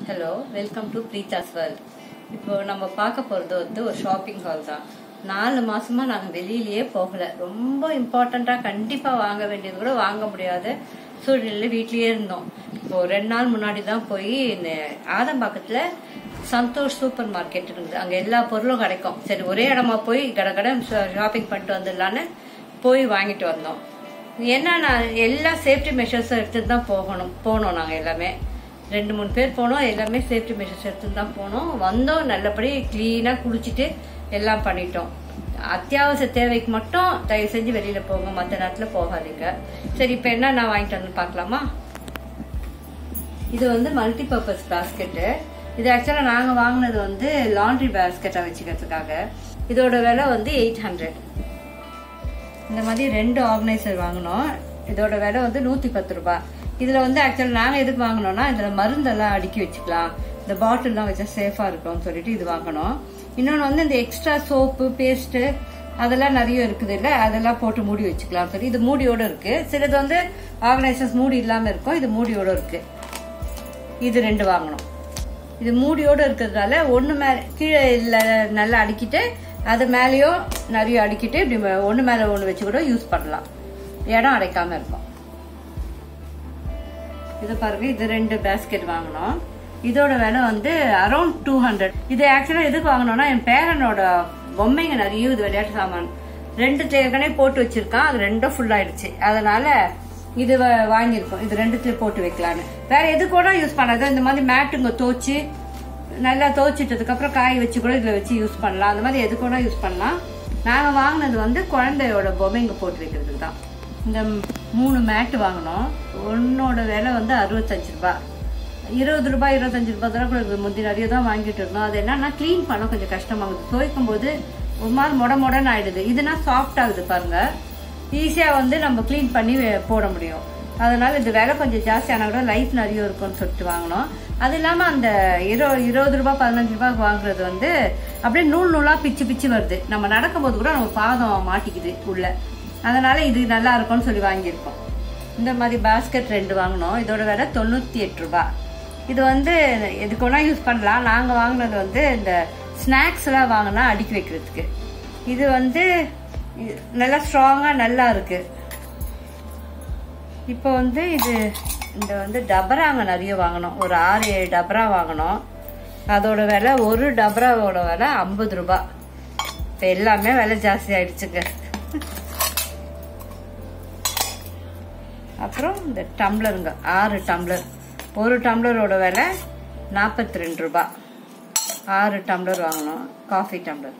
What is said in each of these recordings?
Hello welcome to Preetha's world இப்போ நம்ம பார்க்க போகிறது வந்து ஒரு ஷாப்பிங் ஹால் தான் நாலு மாசமா நாங்கள் வெளியிலயே போகல ரொம்ப இம்பார்ட்டண்ட்டாக கண்டிப்பாக வாங்க வேண்டியது கூட வாங்க முடியாத சூழ்நிலையில் வீட்லயே இருந்தோம் இப்போ ரெண்டு நாள் முன்னாடி தான் போய் இந்த ஆதம்பாக்கத்தில் சந்தோஷ் சூப்பர் மார்க்கெட் இருக்குது அங்கே எல்லா பொருளும் கிடைக்கும் சரி ஒரே இடமா போய் கடை கடை ஷாப்பிங் பண்ணிட்டு வந்துடலான்னு போய் வாங்கிட்டு வந்தோம் என்னன்னா எல்லா சேஃப்டி மெஷர்ஸும் எடுத்துட்டு தான் போகணும் போனோம் நாங்கள் எல்லாமே ரெண்டு மூணு பேர் போனோம் எல்லாமே சேஃப்டி மெஷர்ஸ் எடுத்துட்டு தான் போனோம் வந்தோம் நல்லபடி க்ளீனாக குளிச்சுட்டு எல்லாம் பண்ணிட்டோம் அத்தியாவசிய தேவைக்கு மட்டும் தயவு செஞ்சு வெளியில போங்க மற்ற நேரத்தில் போகாதீங்க சரி இப்போ என்ன நான் வாங்கிட்டு வந்து பார்க்கலாமா இது வந்து மல்டி பர்பஸ் பாஸ்கெட்டு இது ஆக்சுவலாக நாங்கள் வாங்கினது வந்து லாண்ட்ரி பேஸ்கெட்டை வச்சுக்கிறதுக்காக இதோட விலை வந்து எயிட் ஹண்ட்ரட் இந்த மாதிரி ரெண்டு ஆர்கனைசர் வாங்கினோம் இதோட விலை வந்து நூற்றி பத்து ரூபாய் இதில் வந்து ஆக்சுவலாக நாங்கள் எதுக்கு வாங்கினோம்னா இதில் மருந்தெல்லாம் அடுக்கி வச்சுக்கலாம் இந்த பாட்டில்லாம் வச்சா சேஃபாக இருக்கும்னு சொல்லிட்டு இது வாங்கினோம் இன்னொன்று வந்து இந்த எக்ஸ்ட்ரா சோப்பு பேஸ்ட்டு அதெல்லாம் நிறைய இருக்குது இல்லை அதெல்லாம் போட்டு மூடி வச்சுக்கலாம் சொல்லி இது மூடியோட இருக்கு சிலது வந்து ஆர்கனைசர்ஸ் மூடி இல்லாமல் இருக்கும் இது மூடியோட இருக்கு இது ரெண்டு வாங்கணும் இது மூடியோட இருக்கிறதுனால ஒன்று மேலே கீழே இல்லை நல்லா அடுக்கிட்டு அது மேலேயும் நிறைய அடுக்கிட்டு இப்படி ஒன்று மேலே ஒன்று வச்சு கூட யூஸ் பண்ணலாம் இடம் அடைக்காம இருக்கும் இது பாருங்க இது ரெண்டு பேஸ்கெட் வாங்கினோம் இதோட விலை வந்து அரௌண்ட் டூ ஹண்ட்ரட் இது ஆக்சுவலாக எதுக்கு வாங்கினோம்னா என் பேரனோட பொம்மைங்க நிறைய இது விளையாட்டு சாமான் ரெண்டு ஏற்கனவே போட்டு வச்சிருக்கான் அது ரெண்டும் ஃபுல் ஆயிடுச்சு அதனால இது வ- வாங்கியிருக்கோம் இது ரெண்டுத்துலயும் போட்டு வைக்கலான்னு வேற எது கூட யூஸ் பண்ணாது இந்த மாதிரி மேட்டுங்க தோச்சு நல்லா துவைச்சிட்டதுக்கு அப்புறம் காய வச்சு கூட இதுல வச்சு யூஸ் பண்ணலாம் அந்த மாதிரி எது கூட யூஸ் பண்ணலாம் நாங்க வாங்கினது வந்து குழந்தையோட பொம்மைங்க போட்டு வைக்கிறதுக்கு தான் இந்த மூணு மேட்டு வாங்கினோம் ஒன்னோட விலை வந்து அறுபத்தஞ்சு ரூபாய் இருபது ரூபாய் இருபத்தஞ்சு ரூபாய் தடவை கூட இருக்குது. முந்தி நிறைய தான் வாங்கிட்டு இருந்தோம் அது என்னன்னா க்ளீன் பண்ண கொஞ்சம் கஷ்டமாகுது துவைக்கும் போது ஒரு மாதிரி மொட மொடன்னு ஆயிடுது இதுனா சாஃப்ட் ஆகுது பாருங்க ஈஸியா வந்து நம்ம க்ளீன் பண்ணி வே- போட முடியும் அதனால இது விலை கொஞ்சம் ஜாஸ்தியான கூட லைஃப் நிறைய இருக்கும்னு சொல்லிட்டு வாங்கினோம் அது இல்லாம அந்த இரு இருபது ரூபாய் பதினஞ்சு ரூபாய்க்கு வாங்குறது வந்து அப்படியே நூல் நூலா பிச்சு பிச்சு வருது நம்ம நடக்கும்போது கூட நம்ம பாதம் மாட்டிக்குது உள்ள அதனால இது நல்லா இருக்கும்னு சொல்லி வாங்கியிருக்கோம் இந்த மாதிரி பாஸ்கெட் ரெண்டு வாங்கினோம் இதோட விலை தொண்ணூற்றி எட்டு ரூபாய் இது வந்து எதுக்கு வேணா யூஸ் பண்ணலாம் நாங்கள் வாங்கினது வந்து இந்த ஸ்நாக்ஸ் எல்லாம் வாங்கினா அடுக்கி வைக்கிறதுக்கு இது வந்து இது நல்லா ஸ்ட்ராங்காக நல்லா இருக்கு இப்போ வந்து இது இந்த வந்து டபராங்க நிறைய வாங்கினோம் ஒரு ஆறு ஏழு டபரா வாங்கினோம் அதோட விலை ஒரு டபராவோட விலை ஐம்பது ரூபாய் இப்போ எல்லாமே விலை ஜாஸ்தி ஆயிடுச்சுங்க அப்புறம் இந்த டம்ளருங்க ஆறு டம்ளர் ஒரு டம்ளரோட விலை நாற்பத்தி ரெண்டு ரூபாய் ஆறு டம்ளர் வாங்கினோம் காஃபி டம்ளர்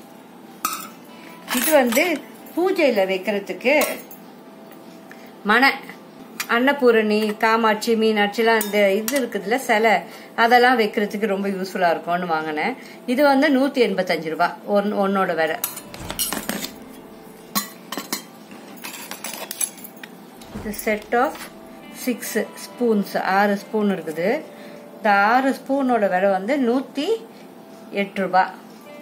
இது வந்து பூஜையில் வைக்கிறதுக்கு மனை அன்னபூரணி காமாட்சி மீனாட்சிலாம் இந்த இது இருக்குதுல்ல சிலை அதெல்லாம் வைக்கிறதுக்கு ரொம்ப யூஸ்ஃபுல்லாக இருக்கும்னு வாங்கினேன் இது வந்து நூற்றி எண்பத்தஞ்சு ரூபாய் ஒன் ஒன்னோட விலை இது செட் ஆஃப் சிக்ஸ் ஸ்பூன்ஸ் ஆறு ஸ்பூன் இருக்குது இந்த ஆறு ஸ்பூனோட விலை வந்து நூற்றி எட்டு ரூபாய்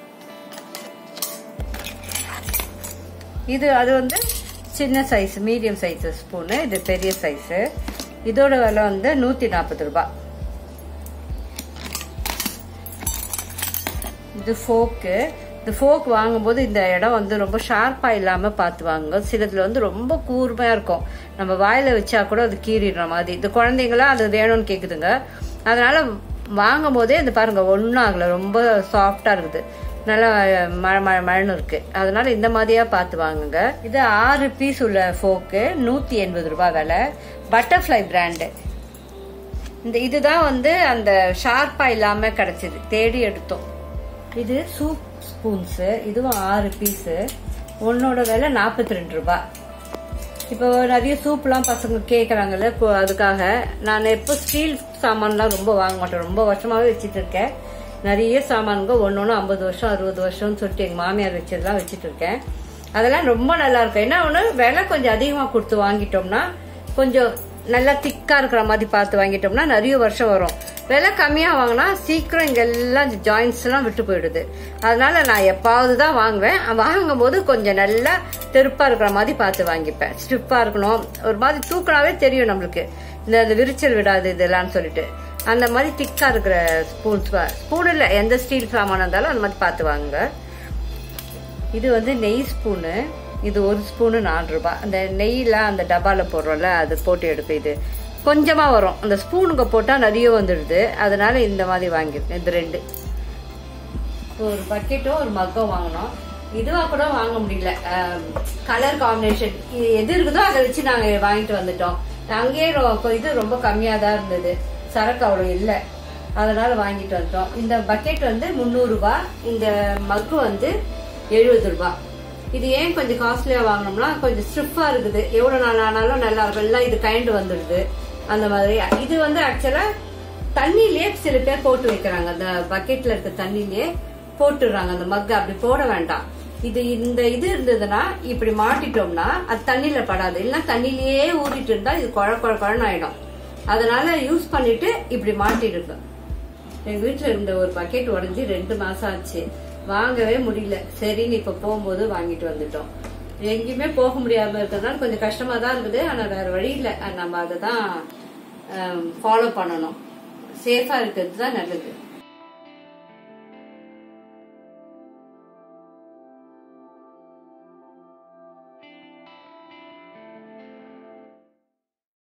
இது அது வந்து சின்ன சைஸ் மீடியம் சைஸ் ஸ்பூனு இது பெரிய சைஸு இதோட விலை வந்து நூற்றி நாற்பது ரூபாய் இது ஃபோக்கு இந்த ஃபோக் வாங்கும்போது இந்த இடம் வந்து ரொம்ப ஷார்ப்பாக இல்லாமல் பார்த்து வாங்குங்க சிலதுல வந்து ரொம்ப கூர்மையாக இருக்கும் நம்ம வாயில் வச்சா கூட அது கீறிடுற மாதிரி இந்த குழந்தைங்களாம் அது வேணும்னு கேட்குதுங்க அதனால வாங்கும் போதே இந்த பாருங்க ஒன்றும் ஆகலை ரொம்ப சாஃப்டாக இருக்குது நல்லா மழை மழை மழைன்னு இருக்கு அதனால இந்த மாதிரியா பார்த்து வாங்குங்க இது ஆறு பீஸ் உள்ள ஃபோக்கு நூற்றி எண்பது ரூபாய் விலை பட்டர்ஃப்ளை பிராண்டு இந்த இதுதான் வந்து அந்த ஷார்ப்பா இல்லாம கிடைச்சது தேடி எடுத்தோம் இது சூப் ஸ்பூன்ஸ் இதுவும் ஆறு பீஸு ஒன்னோட விலை நாற்பத்தி ரெண்டு ரூபாய் இப்போ நிறைய சூப்லாம் பசங்க கேட்குறாங்கல்ல இப்போ அதுக்காக நான் எப்போ ஸ்டீல் சாமான்லாம் ரொம்ப வாங்க மாட்டேன் ரொம்ப வருஷமாவே வச்சுட்டு இருக்கேன் நிறைய சாமான்ங்க ஒன்று ஒன்று ஐம்பது வருஷம் அறுபது வருஷம்னு சொல்லிட்டு எங்கள் மாமியார் வச்சதெல்லாம் வச்சுட்டு இருக்கேன் அதெல்லாம் ரொம்ப நல்லா இருக்கும் என்ன ஒன்று விலை கொஞ்சம் அதிகமாக கொடுத்து வாங்கிட்டோம்னா கொஞ்சம் நல்லா திக்காக இருக்கிற மாதிரி பார்த்து வாங்கிட்டோம்னா நிறைய வருஷம் வரும் விலை கம்மியாக வாங்கினா சீக்கிரம் இங்கே எல்லாம் ஜாயின்ஸ் எல்லாம் விட்டு போயிடுது அதனால நான் எப்பாவது தான் வாங்குவேன் வாங்கும் போது கொஞ்சம் நல்லா தெருப்பாக இருக்கிற மாதிரி பார்த்து வாங்கிப்பேன் ஸ்டிப்பாக இருக்கணும் ஒரு மாதிரி தூக்கினாவே தெரியும் நம்மளுக்கு இந்த இந்த விரிச்சல் விடாது இதெல்லாம் சொல்லிட்டு அந்த மாதிரி திக்கா இருக்கிற ஸ்பூன்ஸ் ஸ்பூன் இல்லை எந்த ஸ்டீல் சாமான் இருந்தாலும் அந்த மாதிரி பார்த்து வாங்குங்க இது வந்து நெய் ஸ்பூனு இது ஒரு ஸ்பூனு நாலு ரூபாய் அந்த நெய்லாம் அந்த டப்பாவில் போடுறோம்ல அது போட்டு எடுக்கும் இது கொஞ்சமாக வரும் அந்த ஸ்பூனுங்க போட்டால் நிறைய வந்துடுது அதனால இந்த மாதிரி வாங்கியிருக்கேன் இது ரெண்டு ஒரு பக்கெட்டும் ஒரு மக்கும் வாங்கினோம் இதுவா கூட வாங்க முடியல கலர் காம்பினேஷன் எது இருக்குதோ அதை வச்சு நாங்க வாங்கிட்டு வந்துட்டோம் அங்கேயே ரொ- இது ரொம்ப கம்மியா தான் இருந்தது சரக்கு அவ்வளவு இல்லை அதனால வாங்கிட்டு வந்துட்டோம் இந்த பக்கெட் வந்து முந்நூறு ரூபாய் இந்த மக்கு வந்து எழுபது ரூபாய் இது ஏன் கொஞ்சம் காஸ்ட்லியா வாங்கினோம்னா கொஞ்சம் ஸ்டிஃபா இருக்குது எவ்வளவு நாள் ஆனாலும் நல்லா இருக்கும் எல்லாம் இது கைண்டு வந்துடுது அந்த மாதிரி இது வந்து ஆக்சுவலா தண்ணியிலேயே சில பேர் போட்டு வைக்கிறாங்க அந்த பக்கெட்ல இருக்க தண்ணியிலேயே போட்டுடுறாங்க அந்த மக்க அப்படி போட வேண்டாம் இது இந்த இது இருந்ததுன்னா இப்படி மாட்டிட்டோம்னா அது தண்ணியில படாது இல்லைன்னா தண்ணியிலேயே ஊறிட்டு இருந்தா இது குழ குழ குழன்னு ஆயிடும் அதனால யூஸ் பண்ணிட்டு இப்படி மாட்டிடுங்க எங்க வீட்டுல இருந்த ஒரு பக்கெட் உடைஞ்சு ரெண்டு மாசம் ஆச்சு வாங்கவே முடியல சரின்னு இப்ப போகும்போது வாங்கிட்டு வந்துட்டோம் எங்கேயுமே போக முடியாம இருக்கிறதுனால கொஞ்சம் கஷ்டமா தான் இருக்குது ஆனா வேற வழி இல்லை நம்ம அதை தான் ஃபாலோ பண்ணணும் சேஃபா இருக்கிறது தான் நல்லது